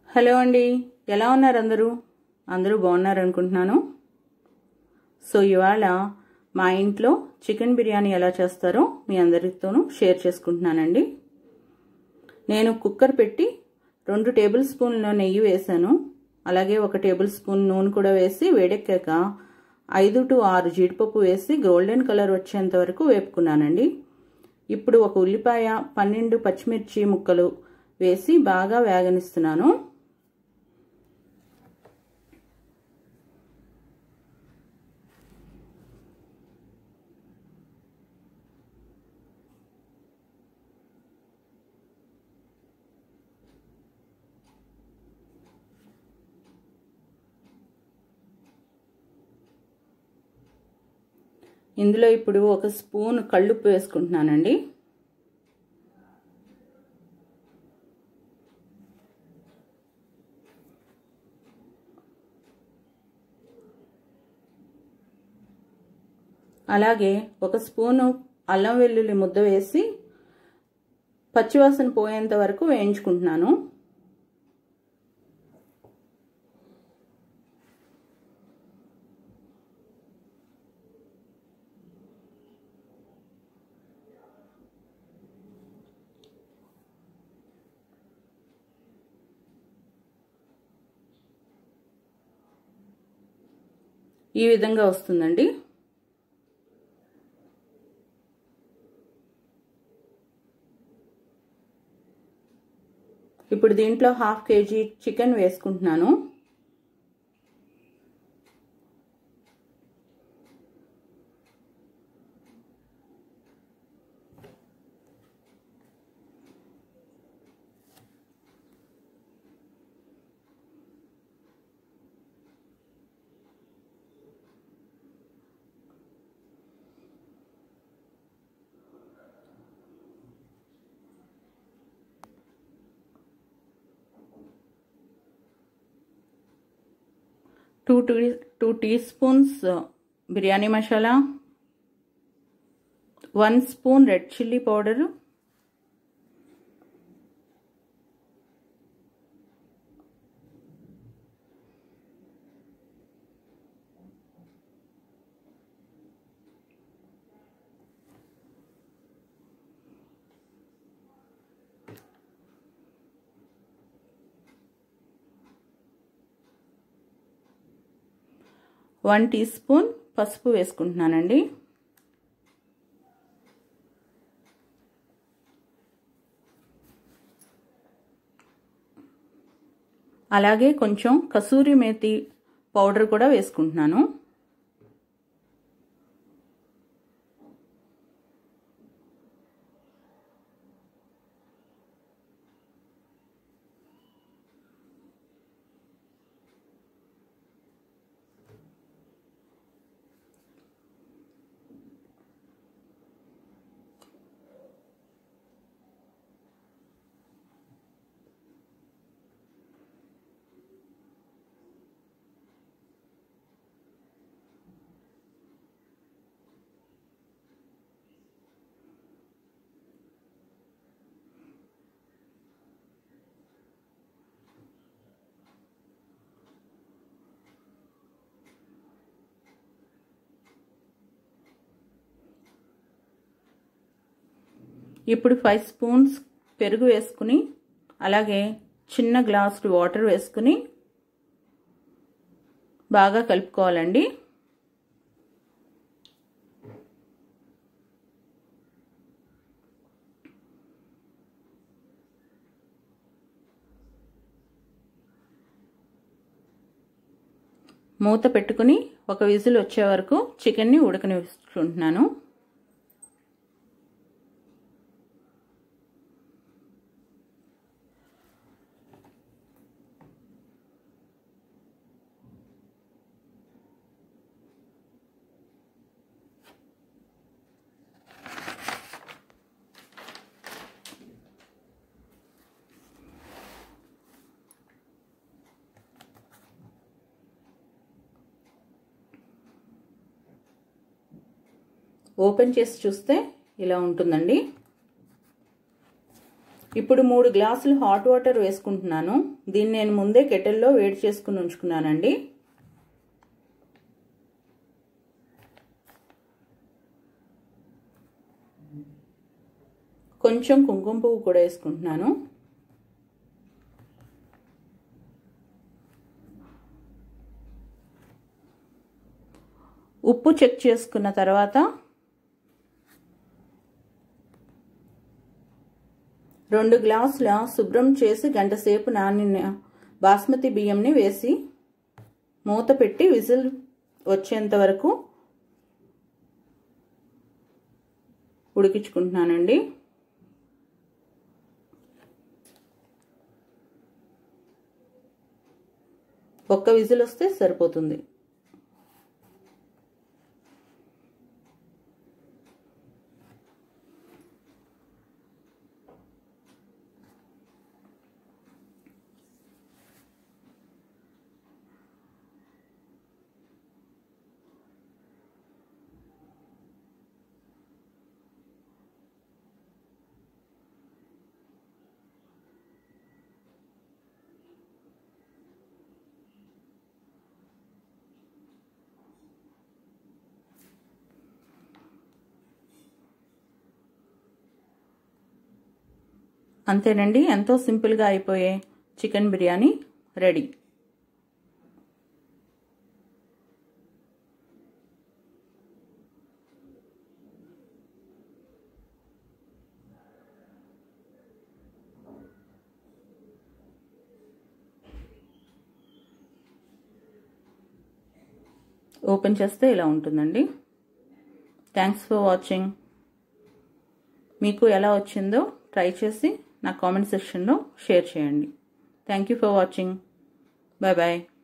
hello అండి ఎలా ఉన్నారు అందరూ అందరూ బాగున్నారు అనుకుంటున్నాను సో ఇవాళ మా ఇంట్లో చికెన్ బిర్యానీ ఎలా చేస్తారో మీ అందరితోనూ షేర్ చేసుకుంటున్నానండి నేను కుక్కర్ పెట్టి రెండు టేబుల్ స్పూన్ల నెయ్యి వేసాను అలాగే ఒక టేబుల్ స్పూన్ నూనె కూడా వేసి వేడెక్కాక ఐదు టు ఆరు జీడిపప్పు వేసి గోల్డెన్ కలర్ వచ్చేంత వరకు వేపుకున్నానండి ఇప్పుడు ఒక ఉల్లిపాయ పన్నెండు పచ్చిమిర్చి ముక్కలు వేసి బాగా వేగనిస్తున్నాను ఇందులో ఇప్పుడు ఒక స్పూన్ కళ్ళుప్పు వేసుకుంటున్నానండి అలాగే ఒక స్పూను అల్లం వెల్లుల్లి ముద్ద వేసి పచ్చివాసన పోయేంత వరకు వేయించుకుంటున్నాను ఈ విధంగా వస్తుందండి ఇప్పుడు దీంట్లో హాఫ్ కేజీ చికెన్ వేసుకుంటున్నాను two T two T spoons biryani masala one spoon red chilli powder one T spoon పసుపు వేసుకుంటున్నానండి అలాగే కొంచెం కసూరి మేతి పౌడర్ కూడా వేసుకుంటున్నాను ఇప్పుడు ఫైవ్ స్పూన్స్ పెరుగు వేసుకుని అలాగే చిన్న గ్లాసు వాటర్ వేసుకుని బాగా కలుపుకోవాలండి మూత పెట్టుకుని ఒక విజిల్ వచ్చే వరకు చికెన్ని ఉడకనిస్తుంటున్నాను ఓపెన్ చేసి చూస్తే ఇలా ఉంటుందండి ఇప్పుడు మూడు గ్లాసులు హాట్ వాటర్ వేసుకుంటున్నాను దీన్ని నేను ముందే కెటల్లో వేడి చేసుకుని ఉంచుకున్నానండి కొంచెం కుంకుమ పువ్వు కూడా వేసుకుంటున్నాను ఉప్పు చెక్ చేసుకున్న తర్వాత రెండు గ్లాసుల శుభ్రం చేసి గంట సేపు నానిన బాస్మతి బియ్యంని వేసి మూత పెట్టి విజిల్ వచ్చేంత వరకు ఉడికించుకుంటున్నానండి ఒక్క విజిల్ వస్తే సరిపోతుంది అంతేనండి ఎంతో సింపుల్గా అయిపోయే చికెన్ బిర్యానీ రెడీ ఓపెన్ చేస్తే ఇలా ఉంటుందండి థ్యాంక్స్ ఫర్ వాచింగ్ మీకు ఎలా వచ్చిందో ట్రై చేసి నా కామెంట్ సెక్షన్లో షేర్ చేయండి thank you for watching bye bye